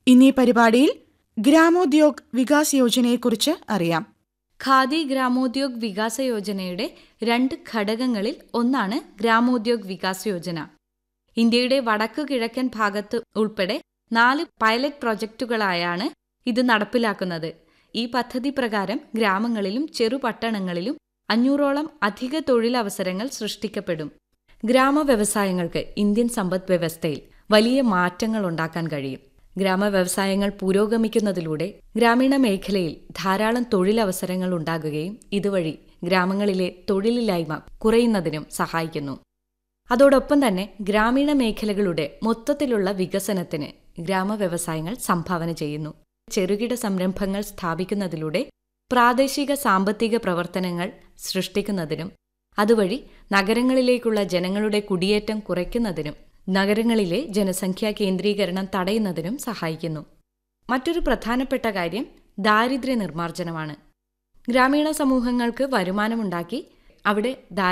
ഇന്നീ പരിപാടിയിൽ ഗ്രാമോദ്യോഗ് വികാസ് യോജനയെക്കുറിച്ച് അറിയാം ഖാദി ഗ്രാമോദ്യോഗ് വികാസ യോജനയുടെ രണ്ട് ഘടകങ്ങളിൽ ഒന്നാണ് ഗ്രാമോദ്യോഗ് വികാസ് യോജന ഇന്ത്യയുടെ വടക്കു കിഴക്കൻ ഭാഗത്ത് ഉൾപ്പെടെ നാല് പൈലറ്റ് പ്രൊജക്റ്റുകളായാണ് ഇത് നടപ്പിലാക്കുന്നത് ഈ പദ്ധതി പ്രകാരം ഗ്രാമങ്ങളിലും ചെറുപട്ടണങ്ങളിലും അഞ്ഞൂറോളം അധിക തൊഴിലവസരങ്ങൾ സൃഷ്ടിക്കപ്പെടും ഗ്രാമവ്യവസായങ്ങൾക്ക് ഇന്ത്യൻ സമ്പദ് വ്യവസ്ഥയിൽ വലിയ മാറ്റങ്ങൾ ഉണ്ടാക്കാൻ കഴിയും ഗ്രാമവ്യവസായങ്ങൾ പുരോഗമിക്കുന്നതിലൂടെ ഗ്രാമീണ മേഖലയിൽ ധാരാളം തൊഴിലവസരങ്ങൾ ഉണ്ടാകുകയും ഇതുവഴി ഗ്രാമങ്ങളിലെ തൊഴിലില്ലായ്മ കുറയുന്നതിനും സഹായിക്കുന്നു അതോടൊപ്പം തന്നെ ഗ്രാമീണ മേഖലകളുടെ മൊത്തത്തിലുള്ള വികസനത്തിന് ഗ്രാമവ്യവസായങ്ങൾ സംഭാവന ചെയ്യുന്നു ചെറുകിട സംരംഭങ്ങൾ സ്ഥാപിക്കുന്നതിലൂടെ പ്രാദേശിക സാമ്പത്തിക പ്രവർത്തനങ്ങൾ സൃഷ്ടിക്കുന്നതിനും അതുവഴി നഗരങ്ങളിലേക്കുള്ള ജനങ്ങളുടെ കുടിയേറ്റം കുറയ്ക്കുന്നതിനും നഗരങ്ങളിലെ ജനസംഖ്യാ കേന്ദ്രീകരണം തടയുന്നതിനും സഹായിക്കുന്നു മറ്റൊരു പ്രധാനപ്പെട്ട കാര്യം ദാരിദ്ര്യ നിർമ്മാർജ്ജനമാണ് ഗ്രാമീണ സമൂഹങ്ങൾക്ക് വരുമാനമുണ്ടാക്കി അവിടെ